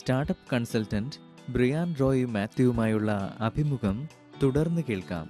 Startup consultant Brian Roy മാത്യുവുമായുള്ള അഭിമുഖം തുടർന്ന് കേൾക്കാം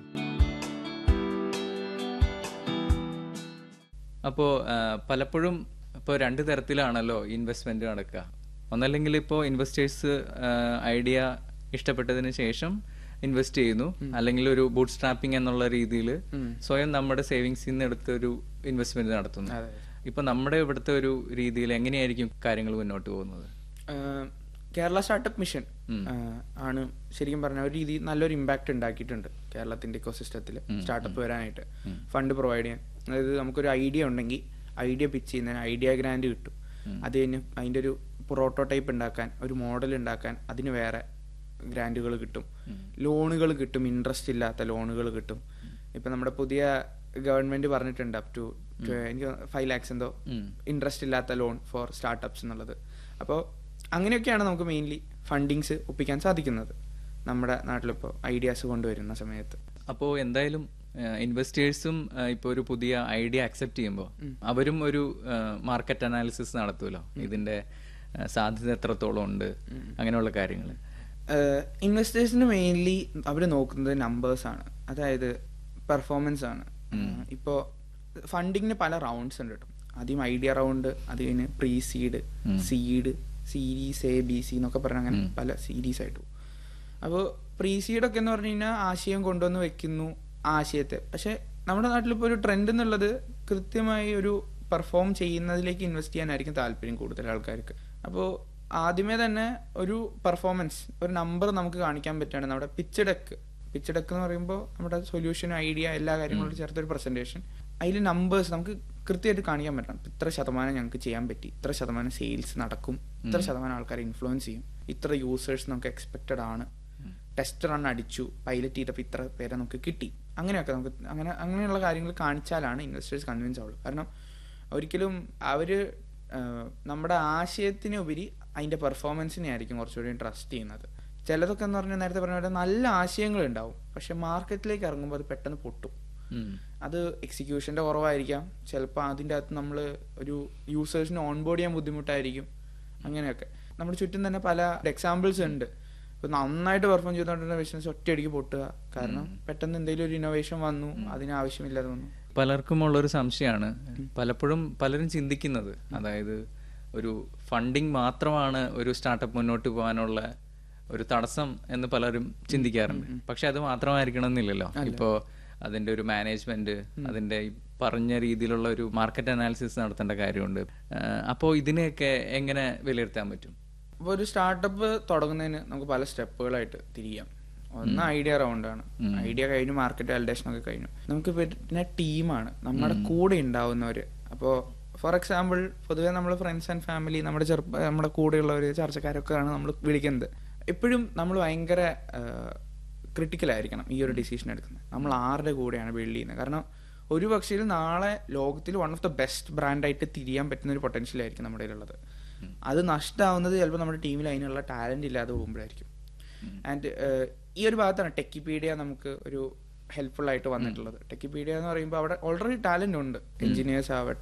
അപ്പോൾ പലപ്പോഴും ഇപ്പോൾ രണ്ട് തരത്തിലാണല്ലോ ഇൻവെസ്റ്റ്മെന്റ് നടക്കുക ഒന്നല്ലെങ്കിൽ ഇപ്പോൾ ഇൻവെസ്റ്റേഴ്സ് ഐഡിയ ഇഷ്ടപ്പെട്ടതിന് ശേഷം ഇൻവെസ്റ്റ് ചെയ്യുന്നു അല്ലെങ്കിൽ ഒരു ബൂട്ട് സ്ട്രാപ്പിംഗ് എന്നുള്ള രീതിയിൽ സ്വയം നമ്മുടെ സേവിങ്സിൽ നിന്ന് എടുത്ത ഒരു ഇൻവെസ്റ്റ്മെന്റ് നടത്തുന്നു അതെ. ഇപ്പൊ നമ്മുടെ ഇവിടുത്തെ ഒരു രീതിയിൽ എങ്ങനെയായിരിക്കും കാര്യങ്ങൾ മുന്നോട്ട് പോകുന്നത് ആഹ് കേരള സ്റ്റാർട്ടപ്പ് മിഷൻ ആഹ് ആണ് ശരിക്കും പറഞ്ഞ ഒരു രീതി നല്ലൊരു ഇമ്പാക്റ്റ് ഉണ്ടാക്കിയിട്ടുണ്ട് കേരളത്തിന്റെ ഇക്കോസിസ്റ്റത്തിൽ സ്റ്റാർട്ടപ്പ് വരാനായിട്ട് ഫണ്ട് പ്രൊവൈഡ് ചെയ്യാൻ അതായത് നമുക്കൊരു ഐഡിയ ഉണ്ടെങ്കിൽ ഐഡിയ പിച്ച് ചെയ്യുന്നതിന് ഐഡിയ ഗ്രാൻഡ് കിട്ടും അത് കഴിഞ്ഞ് അതിൻ്റെ ഒരു പ്രോട്ടോടൈപ്പ് ഉണ്ടാക്കാൻ ഒരു മോഡൽ ഉണ്ടാക്കാൻ അതിന് വേറെ ഗ്രാൻഡുകൾ കിട്ടും ലോണുകൾ കിട്ടും ഇൻട്രസ്റ്റ് ഇല്ലാത്ത ലോണുകൾ കിട്ടും ഇപ്പം നമ്മുടെ പുതിയ ഗവൺമെന്റ് പറഞ്ഞിട്ടുണ്ട് അപ് ടു എനിക്ക് ഫൈവ് ലാക്സ് എന്തോ ഇൻട്രസ്റ്റ് ഇല്ലാത്ത ലോൺ ഫോർ സ്റ്റാർട്ടപ്സ് എന്നുള്ളത് അപ്പോൾ അങ്ങനെയൊക്കെയാണ് നമുക്ക് മെയിൻലി ഫണ്ടിങ്സ് ഒപ്പിക്കാൻ സാധിക്കുന്നത് നമ്മുടെ നാട്ടിലിപ്പോൾ ഐഡിയാസ് കൊണ്ടുവരുന്ന സമയത്ത് അപ്പോൾ എന്തായാലും ഇൻവെസ്റ്റേഴ്സും ഇപ്പോൾ ഒരു പുതിയ ഐഡിയ അക്സെപ്റ്റ് ചെയ്യുമ്പോൾ അവരും ഒരു മാർക്കറ്റ് അനാലിസിസ് നടത്തുമല്ലോ ഇതിന്റെ ആ, സാധ്യത എത്രത്തോളം ഉണ്ട് അങ്ങനെയുള്ള കാര്യങ്ങൾ ഇൻവെസ്റ്റേഴ്സിന് മെയിൻലി അവർ നോക്കുന്നത് നമ്പേഴ്സ് ആണ് അതായത് പെർഫോമൻസ് ആണ് ഇപ്പോൾ ഫണ്ടിങ്ങിന് പല റൗണ്ട്സ് ഉണ്ട് കേട്ടോ ആദ്യം ഐഡിയ റൗണ്ട് അത് കഴിഞ്ഞ് pre seed seed series A B C എന്നൊക്കെ പറഞ്ഞ അങ്ങനെ പല സീരീസ് ആയിട്ട് പോകും അപ്പോൾ പ്രീ സീഡൊക്കെ എന്ന് പറഞ്ഞു കഴിഞ്ഞാൽ ആശയം കൊണ്ടുവന്ന് വെക്കുന്നു ആശയത്തെ പക്ഷെ നമ്മുടെ നാട്ടിലിപ്പോൾ ഒരു ട്രെൻഡ് എന്നുള്ളത് കൃത്യമായി ഒരു പെർഫോം ചെയ്യുന്നതിലേക്ക് ഇൻവെസ്റ്റ് ചെയ്യാനായിരിക്കും താല്പര്യം കൂടുതൽ ആൾക്കാർക്ക് അപ്പോൾ ആദ്യമേ തന്നെ ഒരു പെർഫോമൻസ് ഒരു നമ്പർ നമുക്ക് കാണിക്കാൻ പറ്റുകയാണ് നമ്മുടെ പിച്ച് ഡെക്ക് പിച്ച് ഡെക്ക് എന്ന് പറയുമ്പോൾ നമ്മുടെ സൊല്യൂഷൻ ഐഡിയ എല്ലാ കാര്യങ്ങളും ചേർത്തൊരു പ്രസന്റേഷൻ അതിൽ നമ്പേഴ്സ് നമുക്ക് കൃത്യമായിട്ട് കാണിക്കാൻ പറ്റണം ഇത്ര ശതമാനം ഞങ്ങൾക്ക് ചെയ്യാൻ പറ്റി ഇത്ര ശതമാനം സെയിൽസ് നടക്കും ഇത്ര ശതമാനം ആൾക്കാരെ ഇൻഫ്ലുവൻസ് ചെയ്യും ഇത്ര യൂസേഴ്സ് നമുക്ക് എക്സ്പെക്റ്റഡ് ആണ് ടെസ്റ്റ് റൺ അടിച്ചു പൈലറ്റ് ചെയ്തപ്പോൾ ഇത്ര പേരെ നമുക്ക് കിട്ടി അങ്ങനെയൊക്കെ നമുക്ക് അങ്ങനെ അങ്ങനെയുള്ള കാര്യങ്ങൾ കാണിച്ചാലാണ് ഇൻവെസ്റ്റേഴ്സ് കൺവിൻസ് ആവുള്ളൂ കാരണം ഒരിക്കലും അവർ നമ്മുടെ ആശയത്തിന് ഉപരി അതിൻ്റെ പെർഫോമൻസിനെ ആയിരിക്കും കുറച്ചുകൂടി ട്രസ്റ്റ് ചെയ്യുന്നത് ചിലതൊക്കെ എന്ന് പറഞ്ഞാൽ നേരത്തെ പറഞ്ഞ പോലെ നല്ല ആശയങ്ങൾ ഉണ്ടാവും പക്ഷെ മാർക്കറ്റിലേക്ക് ഇറങ്ങുമ്പോൾ അത് പെട്ടെന്ന് പൊട്ടും അത് എക്സിക്യൂഷൻ്റെ കുറവായിരിക്കാം ചിലപ്പോൾ അതിൻ്റെ അകത്ത് നമ്മൾ ഒരു യൂസേഴ്സിന് ഓൺബോർഡ് ചെയ്യാൻ ബുദ്ധിമുട്ടായിരിക്കും അങ്ങനെയൊക്കെ നമ്മുടെ ചുറ്റും തന്നെ പല എക്സാമ്പിൾസ് ഉണ്ട് ഇപ്പൊ നന്നായിട്ട് പെർഫോം ചെയ്തുകൊണ്ടിരുന്ന ബിസിനസ് ഒറ്റയടിക്ക് പൊട്ടുക കാരണം പെട്ടെന്ന് എന്തെങ്കിലും ഒരു ഇന്നോവേഷൻ വന്നു അതിന് ആവശ്യമില്ലാതെ വന്നു പലർക്കും ഉള്ളൊരു സംശയമാണ് പലപ്പോഴും പലരും ചിന്തിക്കുന്നത് അതായത് ഒരു ഫണ്ടിങ് മാത്രമാണ് ഒരു സ്റ്റാർട്ടപ്പ് മുന്നോട്ട് പോകാനുള്ള ഒരു തടസ്സം എന്ന് പലരും ചിന്തിക്കാറുണ്ട് പക്ഷെ അത് മാത്രമായിരിക്കണം എന്നില്ലല്ലോ ഇപ്പോ അതിന്റെ ഒരു മാനേജ്മെന്റ് അതിന്റെ ഈ പറഞ്ഞ രീതിയിലുള്ള ഒരു മാർക്കറ്റ് അനാലിസിസ് നടത്തേണ്ട കാര്യമുണ്ട് അപ്പോൾ ഇതിനെയൊക്കെ എങ്ങനെ വിലയിരുത്താൻ പറ്റും അപ്പോൾ ഒരു സ്റ്റാർട്ടപ്പ് തുടങ്ങുന്നതിന് നമുക്ക് പല സ്റ്റെപ്പുകളായിട്ട് തിരിയാം ഒന്ന് ഐഡിയ റൗണ്ടാണ് ഐഡിയ കഴിഞ്ഞു മാർക്കറ്റ് വാലിഡേഷൻ ഒക്കെ കഴിഞ്ഞു നമുക്ക് പിന്നെ ടീമാണ് നമ്മുടെ കൂടെ ഉണ്ടാവുന്നവർ അപ്പോൾ ഫോർ എക്സാമ്പിൾ പൊതുവെ നമ്മൾ ഫ്രണ്ട്സ് ആൻഡ് ഫാമിലി നമ്മുടെ ചെറുപ്പ നമ്മുടെ കൂടെയുള്ളവർ ചർച്ചക്കാരൊക്കെയാണ് നമ്മൾ വിളിക്കുന്നത് എപ്പോഴും നമ്മൾ ഭയങ്കര ക്രിട്ടിക്കലായിരിക്കണം ഈ ഒരു ഡിസിഷൻ എടുക്കുന്നത് നമ്മൾ ആരുടെ കൂടെയാണ് ബിൽഡ് ചെയ്യുന്നത് കാരണം ഒരു പക്ഷേ നാളെ ലോകത്തിൽ വൺ ഓഫ് ദ ബെസ്റ്റ് ബ്രാൻഡായിട്ട് തിരിയാൻ പറ്റുന്ന ഒരു പൊട്ടൻഷ്യൽ ആയിരിക്കും നമ്മുടെ കയ്യിലുള്ളത് അത് നഷ്ടമാവുന്നത് ചിലപ്പോൾ നമ്മുടെ ടീമിൽ അതിനുള്ള ടാലന്റ് ഇല്ലാതെ പോകുമ്പോഴായിരിക്കും ആൻഡ് ഈ ഒരു ഭാഗത്താണ് ടെക്കിപീഡിയ നമുക്ക് ഒരു ഹെൽപ്ഫുൾ ആയിട്ട് വന്നിട്ടുള്ളത് ടെക്കിപീഡിയ എന്ന് പറയുമ്പോൾ അവിടെ ഓൾറെഡി ടാലന്റ് ഉണ്ട് എഞ്ചിനീയേഴ്സ് ആവട്ടെ